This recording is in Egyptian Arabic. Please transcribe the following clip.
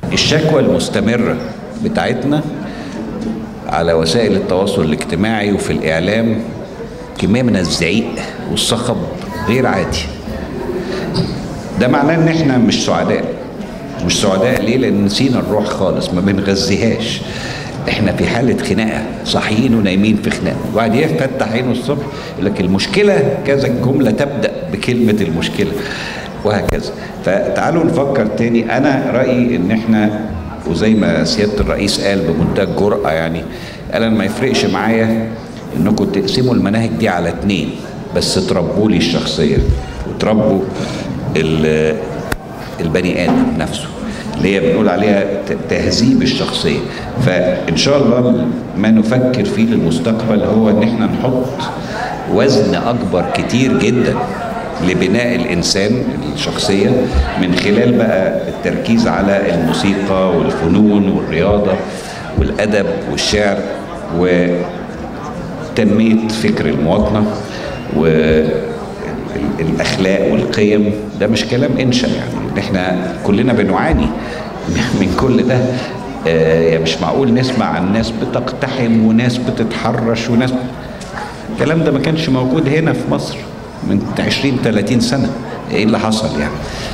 الشكوى المستمرة بتاعتنا على وسائل التواصل الاجتماعي وفي الإعلام كمية من الزعيق والصخب غير عادي ده معناه ان احنا مش سعداء مش سعداء ليه لان نسينا الروح خالص ما بنغذيهاش احنا في حاله خناقه صاحيين ونايمين في خناقه وبعد يفتح عينه الصبح يقول لك المشكله كذا الجمله تبدا بكلمه المشكله وهكذا فتعالوا نفكر تاني انا رايي ان احنا وزي ما سياده الرئيس قال بمنتهى الجرأه يعني قال انا ما يفرقش معايا انكم تقسموا المناهج دي على اتنين بس تربوا لي الشخصيه وتربوا ال- البني ادم نفسه اللي هي بنقول عليها ت- تهذيب الشخصيه فان شاء الله ما نفكر فيه للمستقبل هو ان احنا نحط وزن اكبر كتير جدا لبناء الانسان الشخصيه من خلال بقى التركيز على الموسيقى والفنون والرياضه والادب والشعر وتنميه فكر المواطنه و الاخلاق والقيم ده مش كلام انشا يعني احنا كلنا بنعاني من كل ده آه، يعني مش معقول نسمع عن ناس بتقتحم وناس بتتحرش وناس الكلام ده ما كانش موجود هنا في مصر من 20 30 سنه ايه اللي حصل يعني